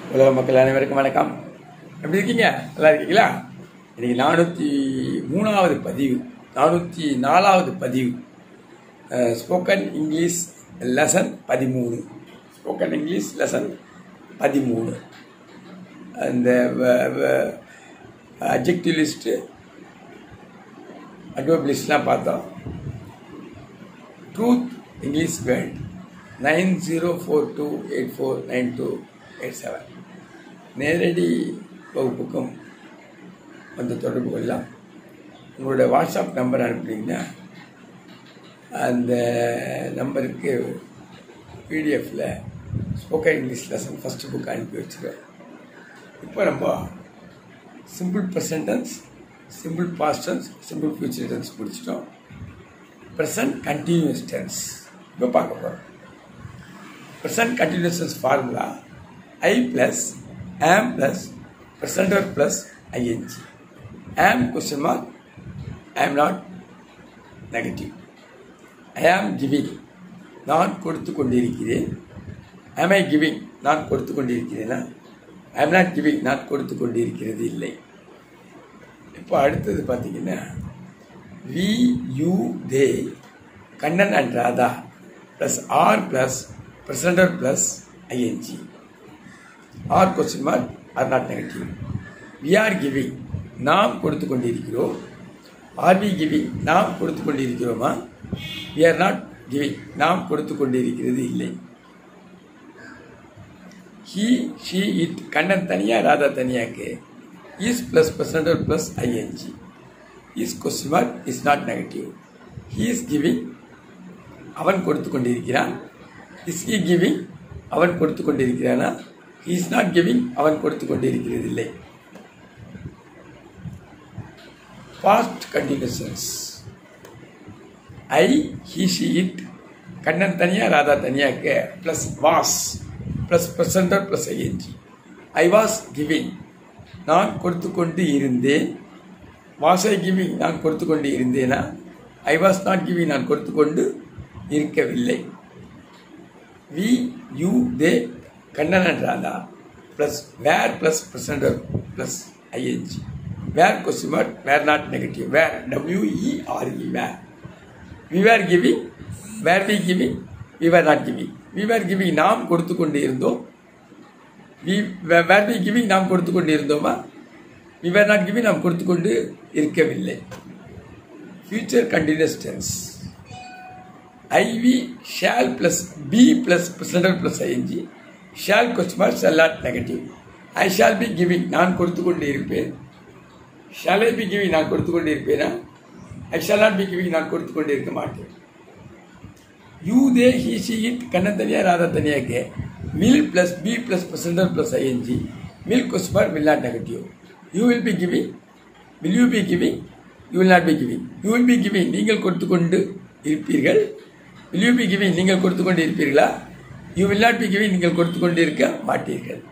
உலக மக்கள் அனைவருக்கும் வணக்கம் எப்படி இருக்கீங்க நல்லா இருக்கீங்களா இன்னைக்கு நானூற்றி மூணாவது பதிவு நானூற்றி நாலாவது பதிவு ஸ்போக்கன் இங்கிலீஷ் லெசன் பதிமூணு ஸ்போக்கன் இங்கிலீஷ் லெசன் பதிமூணு அந்த அப்ஜெக்டிவ் லிஸ்ட்டு அட்வர்ப் லிஸ்ட்லாம் பார்த்தோம் truth English world nine zero four two eight four nine two eight seven நேரடி வகுப்புக்கும் வந்து தொடர்பு கொள்ளலாம் உங்களோட வாட்ஸ்அப் நம்பர் அனுப்புனீங்கன்னா அந்த நம்பருக்கு பிடிஎஃப்பில் spoken English lesson first book அனுப்பி வச்சுருவேன் இப்போ நம்ம simple present tense simple past tense simple future tense முடிச்சிட்டோம் ப்ரெசன்ட் கண்டினியூஸ் டென்ஸ் இப்போ பார்க்க போகிறோம் present continuous tense formula I plus am plus presenter plus ING am question mark I am not negative ஐ ஆம் giving நான் கொடுத்து கொண்டிருக்கிறேன் ஆம் ஐ கிவிங் நான் கொடுத்து கொண்டிருக்கிறேனா ஐ ஆம் நாட் கிவிங் நான் கொடுத்து கொண்டிருக்கிறது இல்லை இப்போ அடுத்தது பார்த்தீங்கன்னா we you they Kannan and Radha plus are plus presenter plus ING are question mark are not negative we are giving நாம் கொடுத்து கொண்டிருக்கிறோம் ஆர் வி கிவிங் நாம் கொடுத்து கொண்டிருக்கிறோமா வி ஆர் நாட் கிவிங் நாம் கொடுத்து கொண்டிருக்கிறது இல்லை ஹீ ஷீ இட் கண்ணன் தனியாக ராதா தனியாக்கு is plus presenter plus ING is question mark is not negative he is giving அவன் கொடுத்து கொண்டிருக்கிறான் இஸ் ஹி கிவிங் அவன் கொடுத்து கொண்டிருக்கிறானா ஹீ இஸ் நாட் கிவிங் அவன் கொடுத்து கொண்டிருக்கிறது இல்லை past continuous I he she it Kannan தனியாக ராதா தனியாக plus was plus presenter plus ING I was giving நான் கொடுத்து கொண்டு இருந்தேன் வாஸ் ஐ கிவிங் நான் கொடுத்து கொண்டு இருந்தேனா ஐ வாஸ் நாட் கிவிங் நான் கொடுத்து கொண்டு இருக்கவில்லை we you they Kannan and Radha plus were plus presenter plus ING were question mark were not negative were W E R E were we were giving were we giving we were not giving we were giving நாம் கொடுத்து கொண்டு இருந்தோம் we were we giving நாம் கொடுத்து கொண்டு இருந்தோமா we were not giving நாம் கொடுத்து கொண்டு இருக்கவில்லை future continuous tense I we shall plus be plus presenter plus ING shall question mark shall not negative I shall be giving நான் கொடுத்து கொண்டு இருப்பேன் ஷால் ஐ பி கிவிங் நான் கொடுத்து கொண்டு இருப்பேனா I shall not be giving நான் கொடுத்து கொண்டு இருக்க மாட்டேன் you they he she it Kannan தனியாக ராதா தனியாக will plus be plus presenter plus ING will question mark will not negative you will be giving will you be giving you will not be giving you will be giving நீங்கள் கொடுத்து கொண்டு இருப்பீர்கள் will you be giving நீங்கள் கொடுத்து கொண்டு இருப்பீர்களா you will not be giving நீங்கள் கொடுத்து கொண்டு இருக்க மாட்டீர்கள்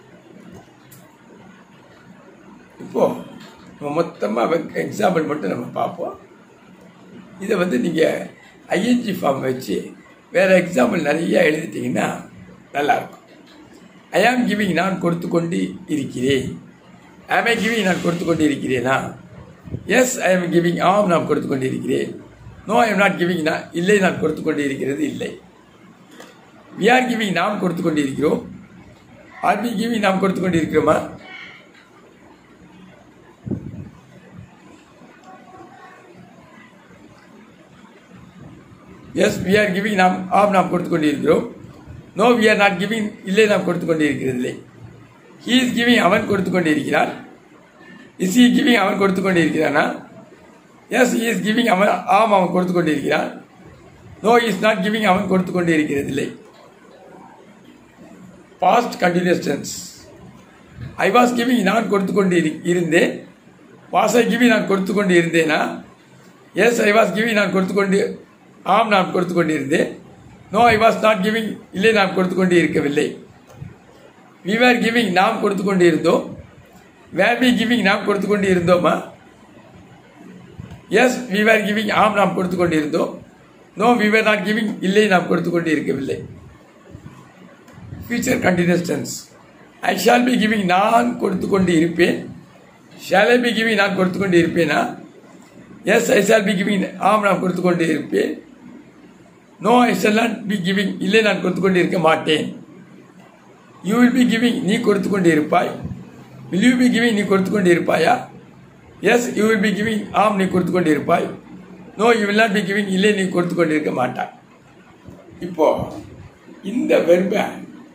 இப்போ நம்ம மொத்தமாக எக்ஸாம்பிள் மட்டும் நம்ம பார்ப்போம் இதை வந்து நீங்கள் ஐஎன்ஜி ஃபார்ம் வச்சு வேறு எக்ஸாம்பிள் நிறைய எழுதிட்டீங்கன்னா நல்லாயிருக்கும் ஐ ஆம் கிவிங் நான் கொடுத்து கொண்டு இருக்கிறேன் ஆம் ஐ கிவிங் நான் கொடுத்து கொண்டு இருக்கிறேனா எஸ் ஐ எம் கிவிங் ஆம் நான் கொடுத்து கொண்டு இருக்கிறேன் no I am not giving நான் இல்லை நான் கொடுத்து கொண்டு இருக்கிறது இல்லை வி ஆர் கிவிங் நாம் கொடுத்து கொண்டு இருக்கிறோம் ஆர் பி கிவிங் நாம் கொடுத்து கொண்டு இருக்கிறோமா எஸ் வி ஆர் கிவிங் நாம் ஆம் நாம் கொடுத்து கொண்டு இருக்கிறோம் no we are not giving இல்லை நாம் கொடுத்து கொண்டு இருக்கிறது இல்லை ஹீ இஸ் கிவிங் அவன் கொடுத்து கொண்டு இருக்கிறான் இஸ் ஹி கிவிங் அவன் கொடுத்து கொண்டு இருக்கிறானா எஸ் ஹி இஸ் கிவிங் அவன் ஆம் அவன் கொடுத்து கொண்டு இருக்கிறான் நோ இஸ் நாட் கிவிங் அவன் கொடுத்து கொண்டு இருக்கிறது இல்லை past continuous tense I was giving நான் கொடுத்து கொண்டு இருந்தேன் வாஸ் ஐ கிவிங் நான் கொடுத்து கொண்டு இருந்தேனா எஸ் ஐ வாஸ் கிவிங் நான் கொடுத்து கொண்டு ஆம் நான் கொடுத்து கொண்டு இருந்தேன் no I was not giving இல்லை நான் கொடுத்து கொண்டு இருக்கவில்லை வி வேர் கிவிங் நாம் கொடுத்து கொண்டு இருந்தோம் வேர் வி கிவிங் நாம் கொடுத்து கொண்டு இருந்தோமா எஸ் வி வேர் கிவிங் ஆம் நாம் கொடுத்து கொண்டு இருந்தோம் no we were not giving இல்லை நாம் கொடுத்து கொண்டு இருக்கவில்லை future continuous tense I shall be giving நான் கொடுத்து கொண்டு இருப்பேன் ஷால் ஐ பி கிவிங் நான் கொடுத்து கொண்டு இருப்பேனா yes I shall be giving ஆம் நான் கொடுத்து கொண்டு இருப்பேன் no I shall not be giving இல்லை நான் கொடுத்து கொண்டு இருக்க மாட்டேன் யூ வில் பி கிவிங் நீ கொடுத்து கொண்டு இருப்பாய் வில் யூ பி கிவிங் நீ கொடுத்து கொண்டு இருப்பாயா yes you will be giving ஆம் நீ கொடுத்து கொண்டு இருப்பாய் no you will not be giving இல்லை நீ கொடுத்து கொண்டு இருக்க மாட்டாய் இப்போ இந்த வெர்பை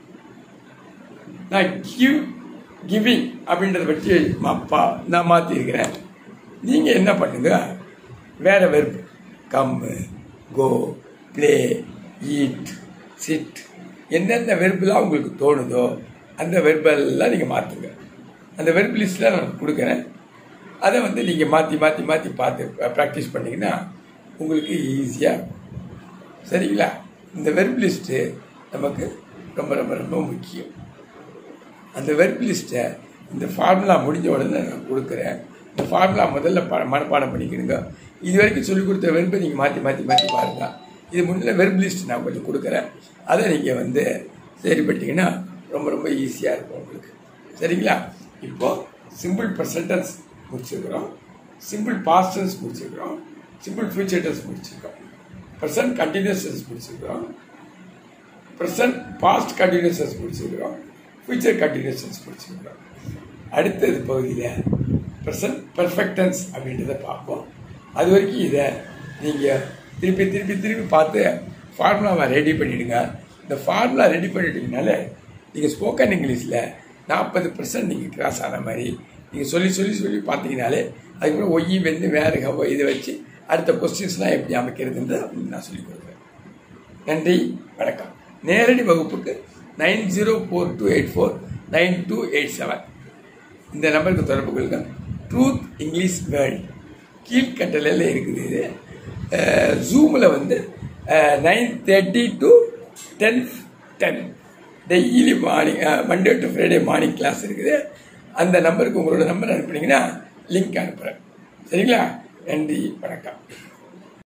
நான் கிவ் கிவிங் அப்படின்றத பற்றி மாப்பா நான் மாற்றிருக்கிறேன் நீங்கள் என்ன பண்ணுங்க வேற verb come go play eat sit எந்தெந்த வெர்பெலாம் உங்களுக்கு தோணுதோ அந்த வெர்பெல்லாம் நீங்கள் மாற்றுங்க அந்த வெர்ப் லிஸ்ட்டில் நான் கொடுக்குறேன் அதை வந்து நீங்கள் மாற்றி மாற்றி மாற்றி பார்த்து ப்ராக்டிஸ் பண்ணிங்கன்னா உங்களுக்கு ஈஸியாக சரிங்களா இந்த வெர்ப் லிஸ்ட்டு நமக்கு ரொம்ப ரொம்ப ரொம்ப முக்கியம் அந்த வெர்ப் லிஸ்ட்டை இந்த ஃபார்முலா முடிஞ்ச உடனே நான் கொடுக்குறேன் இந்த ஃபார்முலா முதல்ல ப மனப்பாடம் பண்ணிக்கிடுங்க இது வரைக்கும் சொல்லிக் கொடுத்த வெர்பை நீங்கள் மாற்றி மாற்றி மாற்றி பாருங்கள் இது முன்னில் வெர்ப் லிஸ்ட் நான் கொஞ்சம் கொடுக்குறேன் அதை நீங்கள் வந்து சரி பண்ணிட்டீங்கன்னா ரொம்ப ரொம்ப ஈஸியாக இருக்கும் உங்களுக்கு சரிங்களா இப்போ சிம்பிள் ப்ரெசன்டென்ஸ் முடிச்சிருக்கிறோம் சிம்பிள் பாஸ்ட் டென்ஸ் முடிச்சிருக்கிறோம் சிம்பிள் ஃபியூச்சர் டென்ஸ் முடிச்சிருக்கோம் ப்ரெசன்ட் கண்டினியூஸ் டென்ஸ் முடிச்சிருக்கிறோம் ப்ரெசன்ட் பாஸ்ட் கண்டினியூஸ் டென்ஸ் முடிச்சிருக்கிறோம் ஃபியூச்சர் கண்டினியூஸ் டென்ஸ் முடிச்சிருக்கிறோம் அடுத்தது பகுதியில் ப்ரெசன்ட் பெர்ஃபெக்ட் டென்ஸ் அப்படின்றத பார்ப்போம் அது வரைக்கும் இதை நீங்கள் திருப்பி திருப்பி திருப்பி பார்த்து ஃபார்முலாவை ரெடி பண்ணிவிடுங்க இந்த ஃபார்முலா ரெடி பண்ணிட்டீங்கனாலே நீங்கள் ஸ்போக்கன் இங்கிலீஷில் நாற்பது பர்சன்ட் நீங்கள் கிராஸ் ஆன மாதிரி நீங்கள் சொல்லி சொல்லி சொல்லி பார்த்தீங்கனாலே அதுக்கப்புறம் ஒய்யி வெந்து வேறு ஹவோ இதை வச்சு அடுத்த கொஸ்டின்ஸ்லாம் எப்படி அமைக்கிறதுன்றது அப்படின்னு நான் சொல்லிக் கொடுக்குறேன் நன்றி வணக்கம் நேரடி வகுப்புக்கு nine zero four two eight four nine two eight seven இந்த நம்பருக்கு தொடர்பு கொள்ளுங்க ட்ரூத் இங்கிலீஷ் வேர்ல்ட் கீழ்கட்டளையில் இருக்குது இது ஜூமில் வந்து nine thirty to ten ten daily morning Monday to Friday morning class இருக்குது அந்த நம்பருக்கு உங்களோட நம்பர் அனுப்புனீங்கன்னா லிங்க் அனுப்புகிறேன் சரிங்களா நன்றி வணக்கம்